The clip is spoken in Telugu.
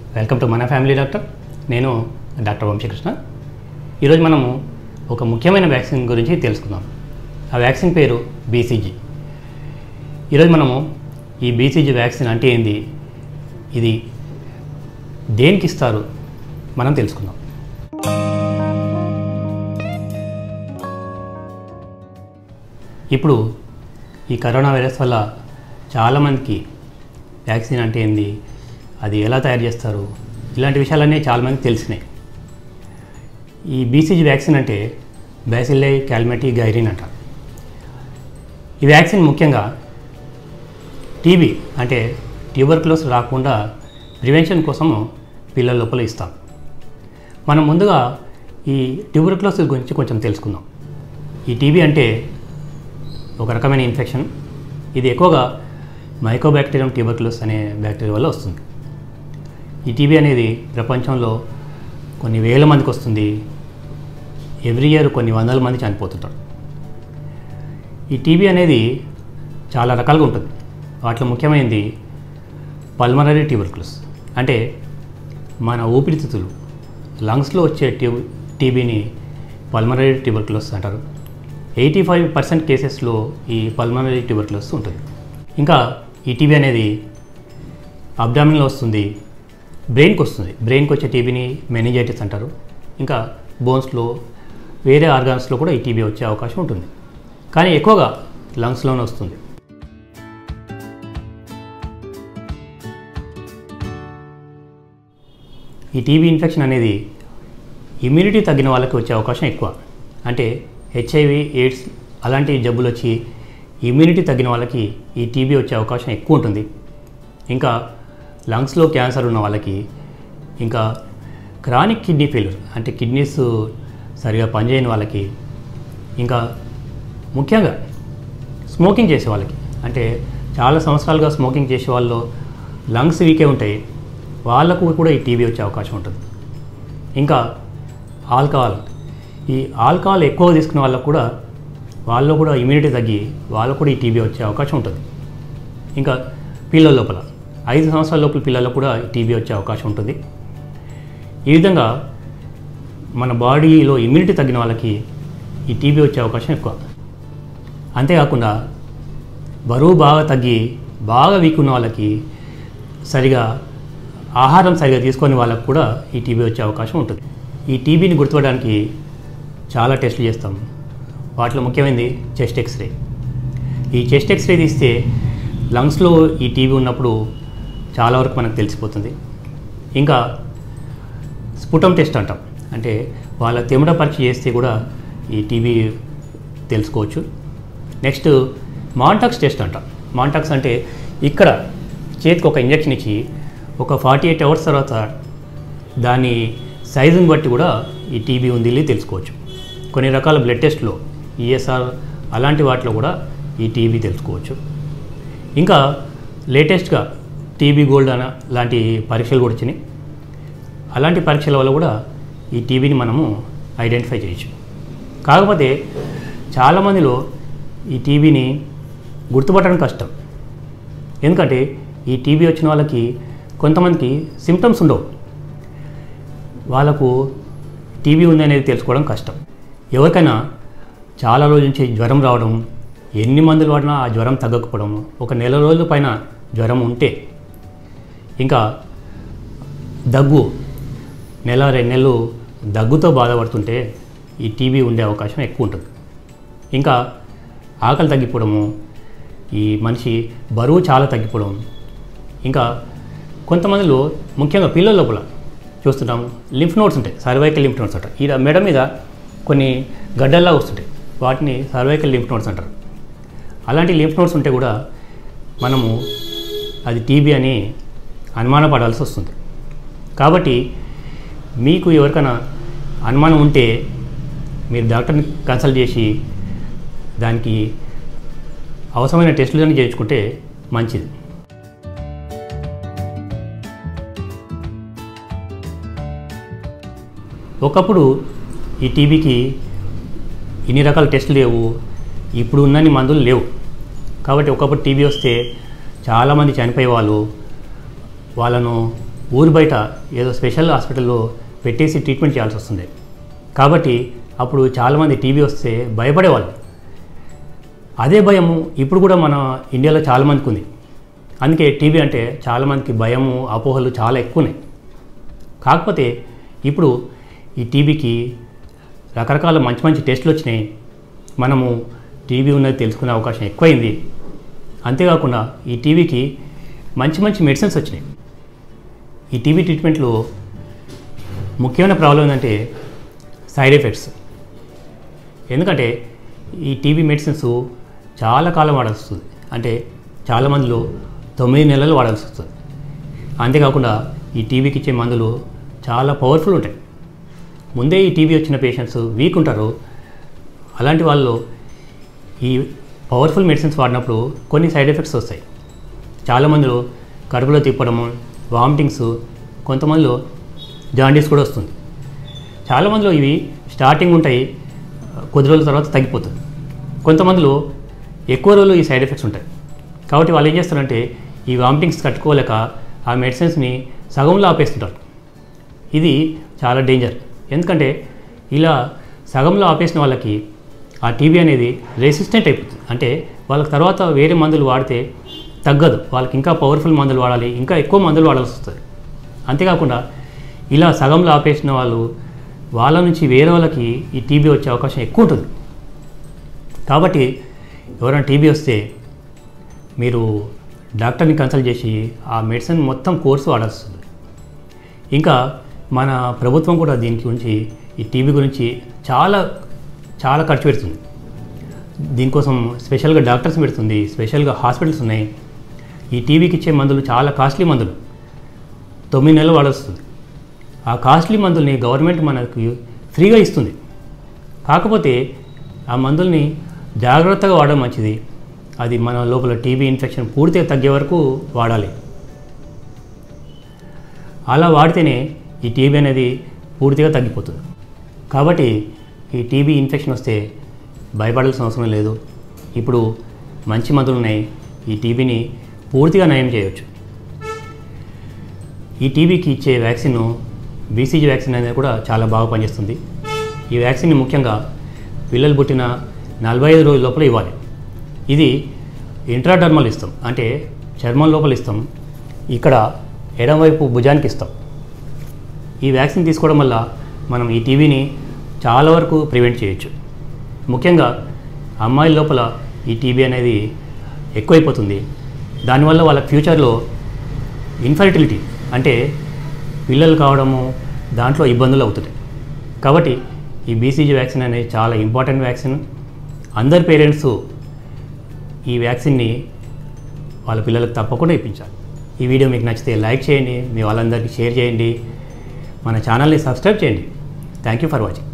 వెల్కమ్ టు మన ఫ్యామిలీ డాక్టర్ నేను డాక్టర్ వంశీకృష్ణ ఈరోజు మనము ఒక ముఖ్యమైన వ్యాక్సిన్ గురించి తెలుసుకుందాం ఆ వ్యాక్సిన్ పేరు బీసీజీ ఈరోజు మనము ఈ బీసీజీ వ్యాక్సిన్ అంటే ఏంది ఇది దేనికి ఇస్తారు మనం తెలుసుకుందాం ఇప్పుడు ఈ కరోనా వైరస్ వల్ల చాలామందికి వ్యాక్సిన్ అంటే ఏంది అది ఎలా తయారు చేస్తారు ఇలాంటి విషయాలన్నీ చాలామందికి తెలిసినాయి ఈ బీసీజీ వ్యాక్సిన్ అంటే బ్యాసిల్లై క్యాల్మెటీ గైరిన్ అంటారు ఈ వ్యాక్సిన్ ముఖ్యంగా టీబీ అంటే ట్యూబర్క్లోస్ రాకుండా ప్రివెన్షన్ కోసము పిల్లల లోపల ఇస్తాం మనం ముందుగా ఈ ట్యూబర్క్లోసిస్ గురించి కొంచెం తెలుసుకుందాం ఈ టీబీ అంటే ఒక రకమైన ఇన్ఫెక్షన్ ఇది ఎక్కువగా మైకోబ్యాక్టీరియం ట్యూబర్క్లోస్ అనే బ్యాక్టీరియా వల్ల వస్తుంది ఈ టీబీ అనేది ప్రపంచంలో కొన్ని వేల మందికి వస్తుంది ఎవ్రీ ఇయర్ కొన్ని వందల మంది చనిపోతుంటారు ఈ టీబీ అనేది చాలా రకాలుగా ఉంటుంది వాటిలో ముఖ్యమైనది పల్మనరీ ట్యూబర్క్లోస్ అంటే మన ఊపిరితిత్తులు లంగ్స్లో వచ్చే ట్యూబ్ టీబీని పల్మనరీ ట్యూబర్క్లోస్ అంటారు ఎయిటీ ఫైవ్ పర్సెంట్ కేసెస్లో ఈ పల్మనరీ ట్యూబర్క్లోస్ ఉంటుంది ఇంకా ఈ టీబీ అనేది అబ్డామిన్లో వస్తుంది బ్రెయిన్కి వస్తుంది బ్రెయిన్కి వచ్చే టీబీని మెనిజైటిస్ అంటారు ఇంకా బోన్స్లో వేరే ఆర్గాన్స్లో కూడా ఈ టీబీ వచ్చే అవకాశం ఉంటుంది కానీ ఎక్కువగా లంగ్స్లోనే వస్తుంది ఈ టీబీ ఇన్ఫెక్షన్ అనేది ఇమ్యూనిటీ తగ్గిన వాళ్ళకి వచ్చే అవకాశం ఎక్కువ అంటే హెచ్ఐవి ఎయిడ్స్ అలాంటి జబ్బులు వచ్చి ఇమ్యూనిటీ తగ్గిన వాళ్ళకి ఈ టీబీ వచ్చే అవకాశం ఎక్కువ ఉంటుంది ఇంకా లంగ్స్లో క్యాన్సర్ ఉన్న వాళ్ళకి ఇంకా క్రానిక్ కిడ్నీ ఫెయిల్యూర్ అంటే కిడ్నీస్ సరిగా పనిచేయని వాళ్ళకి ఇంకా ముఖ్యంగా స్మోకింగ్ చేసే వాళ్ళకి అంటే చాలా సంవత్సరాలుగా స్మోకింగ్ చేసే వాళ్ళు లంగ్స్ వీకే ఉంటాయి వాళ్ళకు కూడా ఈ టీబీ వచ్చే అవకాశం ఉంటుంది ఇంకా ఆల్కహాల్ ఈ ఆల్కహాల్ ఎక్కువ తీసుకునే వాళ్ళకు కూడా వాళ్ళు కూడా ఇమ్యూనిటీ తగ్గి వాళ్ళకు కూడా ఈ టీబీ వచ్చే అవకాశం ఉంటుంది ఇంకా పిల్లల లోపల ఐదు సంవత్సరాల లోపల పిల్లలకు కూడా టీబీ వచ్చే అవకాశం ఉంటుంది ఈ విధంగా మన బాడీలో ఇమ్యూనిటీ తగ్గిన వాళ్ళకి ఈ టీబీ వచ్చే అవకాశం ఎక్కువ అంతేకాకుండా బరువు బాగా తగ్గి బాగా వీక్ ఉన్న వాళ్ళకి సరిగా ఆహారం సరిగా తీసుకొని వాళ్ళకు కూడా ఈ టీబీ వచ్చే అవకాశం ఉంటుంది ఈ టీబీని గుర్తుపడడానికి చాలా టెస్టులు చేస్తాం వాటిలో ముఖ్యమైనది చెస్ట్ ఎక్స్రే ఈ చెస్ట్ ఎక్స్రే తీస్తే లంగ్స్లో ఈ టీబీ ఉన్నప్పుడు చాలా వరకు మనకు తెలిసిపోతుంది ఇంకా స్ఫుటం టెస్ట్ అంటాం అంటే వాళ్ళ తెమిడ పరీక్ష చేస్తే కూడా ఈ టీబీ తెలుసుకోవచ్చు నెక్స్ట్ మాంటాక్స్ టెస్ట్ అంటాం మాంటాక్స్ అంటే ఇక్కడ చేతికి ఒక ఇంజెక్షన్ ఇచ్చి ఒక ఫార్టీ ఎయిట్ అవర్స్ తర్వాత దాని సైజుని బట్టి కూడా ఈ టీబీ ఉంది తెలుసుకోవచ్చు కొన్ని రకాల బ్లడ్ టెస్ట్లో ఈఎస్ఆర్ అలాంటి వాటిలో కూడా ఈ టీబీ తెలుసుకోవచ్చు ఇంకా లేటెస్ట్గా టీబీ గోల్డ్ అన లాంటి పరీక్షలు కూడా వచ్చినాయి అలాంటి పరీక్షల వల్ల కూడా ఈ టీబీని మనము ఐడెంటిఫై చేయొచ్చు కాకపోతే చాలామందిలో ఈ టీబీని గుర్తుపట్టడం కష్టం ఎందుకంటే ఈ టీబీ వచ్చిన వాళ్ళకి కొంతమందికి సిమ్టమ్స్ ఉండవు వాళ్ళకు టీబీ ఉందనేది తెలుసుకోవడం కష్టం ఎవరికైనా చాలా రోజుల నుంచి జ్వరం రావడం ఎన్ని మందులు వాడినా ఆ జ్వరం తగ్గకపోవడం ఒక నెల రోజుల పైన జ్వరం ఉంటే ఇంకా దగ్గు నెల రెండు నెలలు దగ్గుతో బాధపడుతుంటే ఈ టీబీ ఉండే అవకాశం ఎక్కువ ఉంటుంది ఇంకా ఆకలి తగ్గిపోవడము ఈ మనిషి బరువు చాలా తగ్గిపోవడం ఇంకా కొంతమందిలో ముఖ్యంగా పిల్లల లోపల చూస్తుంటాం లింఫ్ నోట్స్ ఉంటాయి సర్వైకల్ లింఫ్ నోట్స్ అంటారు ఈ మెడ మీద కొన్ని గడ్డల్లా వస్తుంటాయి వాటిని సర్వైకల్ లింఫ్ నోట్స్ అంటారు అలాంటి లింఫ్ నోట్స్ ఉంటే కూడా మనము అది టీబీ అని అనుమానపడాల్సి వస్తుంది కాబట్టి మీకు ఎవరికైనా అనుమానం ఉంటే మీరు డాక్టర్ని కన్సల్ట్ చేసి దానికి అవసరమైన టెస్టులను చేయించుకుంటే మంచిది ఒకప్పుడు ఈ టీబీకి ఇన్ని రకాల టెస్టులు లేవు ఇప్పుడు ఉన్నన్ని మందులు లేవు కాబట్టి ఒకప్పుడు టీబీ వస్తే చాలామంది చనిపోయేవాళ్ళు వాళ్ళను ఊరు బయట ఏదో స్పెషల్ హాస్పిటల్లో పెట్టేసి ట్రీట్మెంట్ చేయాల్సి వస్తుంది కాబట్టి అప్పుడు చాలామంది టీబీ వస్తే భయపడేవాళ్ళు అదే భయము ఇప్పుడు కూడా మన ఇండియాలో చాలామందికి ఉంది అందుకే టీబీ అంటే చాలామందికి భయము అపోహలు చాలా ఎక్కువ ఉన్నాయి కాకపోతే ఇప్పుడు ఈ టీబీకి రకరకాల మంచి మంచి టెస్టులు వచ్చినాయి మనము టీబీ ఉన్నది తెలుసుకునే అవకాశం ఎక్కువైంది అంతేకాకుండా ఈ టీబీకి మంచి మంచి మెడిసిన్స్ వచ్చినాయి ఈ టీబీ ట్రీట్మెంట్లో ముఖ్యమైన ప్రాబ్లం ఏంటంటే సైడ్ ఎఫెక్ట్స్ ఎందుకంటే ఈ టీబీ మెడిసిన్స్ చాలా కాలం వాడాల్సి వస్తుంది అంటే చాలా మందిలో తొమ్మిది నెలలు వాడాల్సి వస్తుంది అంతేకాకుండా ఈ టీబీకి ఇచ్చే మందులు చాలా పవర్ఫుల్ ఉంటాయి ముందే ఈ టీబీ వచ్చిన పేషెంట్స్ వీక్ ఉంటారు అలాంటి వాళ్ళు ఈ పవర్ఫుల్ మెడిసిన్స్ వాడినప్పుడు కొన్ని సైడ్ ఎఫెక్ట్స్ వస్తాయి చాలామందిలో కడుపులో తిప్పడము వామిటింగ్స్ కొంతమందిలో జాండీస్ కూడా వస్తుంది చాలామందిలో ఇవి స్టార్టింగ్ ఉంటాయి కొద్ది రోజుల తర్వాత తగ్గిపోతుంది కొంతమందిలో ఎక్కువ రోజులు ఈ సైడ్ ఎఫెక్ట్స్ ఉంటాయి కాబట్టి వాళ్ళు ఏం చేస్తారంటే ఈ వామిటింగ్స్ కట్టుకోలేక ఆ మెడిసిన్స్ని సగంలో ఆపేస్తుంటారు ఇది చాలా డేంజర్ ఎందుకంటే ఇలా సగంలో ఆపేసిన వాళ్ళకి ఆ టీబీ అనేది రెసిస్టెంట్ అయిపోతుంది అంటే వాళ్ళకి తర్వాత వేరే మందులు వాడితే తగ్గదు వాళ్ళకి ఇంకా పవర్ఫుల్ మందులు వాడాలి ఇంకా ఎక్కువ మందులు వాడాల్సి వస్తుంది అంతేకాకుండా ఇలా సగంలో ఆపేసిన వాళ్ళు వాళ్ళ నుంచి వేరే వాళ్ళకి ఈ టీబీ వచ్చే అవకాశం ఎక్కువ ఉంటుంది కాబట్టి ఎవరైనా టీబీ వస్తే మీరు డాక్టర్ని కన్సల్ట్ చేసి ఆ మెడిసిన్ మొత్తం కోర్సు వాడాల్సి వస్తుంది ఇంకా మన ప్రభుత్వం కూడా దీని గురించి ఈ టీబీ గురించి చాలా చాలా ఖర్చు పెడుతుంది దీనికోసం స్పెషల్గా డాక్టర్స్ పెడుతుంది స్పెషల్గా హాస్పిటల్స్ ఉన్నాయి ఈ టీబీకి ఇచ్చే మందులు చాలా కాస్ట్లీ మందులు తొమ్మిది నెలలు వాడొస్తుంది ఆ కాస్ట్లీ మందుల్ని గవర్నమెంట్ మనకు ఫ్రీగా ఇస్తుంది కాకపోతే ఆ మందుల్ని జాగ్రత్తగా వాడడం మంచిది అది మన లోపల టీబీ ఇన్ఫెక్షన్ పూర్తిగా తగ్గే వరకు వాడాలి అలా వాడితేనే ఈ టీబీ అనేది పూర్తిగా తగ్గిపోతుంది కాబట్టి ఈ టీబీ ఇన్ఫెక్షన్ వస్తే భయపడాల్సిన అవసరం లేదు ఇప్పుడు మంచి మందులు ఉన్నాయి ఈ టీబీని పూర్తిగా నయం చేయవచ్చు ఈ టీబీకి ఇచ్చే వ్యాక్సిన్ బీసీజీ వ్యాక్సిన్ అనేది కూడా చాలా బాగా పనిచేస్తుంది ఈ వ్యాక్సిన్ని ముఖ్యంగా పిల్లలు పుట్టిన నలభై ఐదు రోజుల లోపల ఇవ్వాలి ఇది ఇంట్రాడర్మల్ ఇస్తాం అంటే చర్మం లోపల ఇస్తాం ఇక్కడ ఎడమవైపు భుజానికి ఇస్తాం ఈ వ్యాక్సిన్ తీసుకోవడం వల్ల మనం ఈ టీబీని చాలా వరకు ప్రివెంట్ చేయొచ్చు ముఖ్యంగా అమ్మాయిల లోపల ఈ టీబీ అనేది ఎక్కువైపోతుంది దానివల్ల వాళ్ళ ఫ్యూచర్లో ఇన్ఫర్టిలిటీ అంటే పిల్లలు కావడము దాంట్లో ఇబ్బందులు అవుతున్నాయి కాబట్టి ఈ బీసీజీ వ్యాక్సిన్ అనేది చాలా ఇంపార్టెంట్ వ్యాక్సిన్ అందరి పేరెంట్స్ ఈ వ్యాక్సిన్ని వాళ్ళ పిల్లలకు తప్పకుండా ఇప్పించాలి ఈ వీడియో మీకు నచ్చితే లైక్ చేయండి మీ వాళ్ళందరికీ షేర్ చేయండి మన ఛానల్ని సబ్స్క్రైబ్ చేయండి థ్యాంక్ యూ ఫర్ వాచింగ్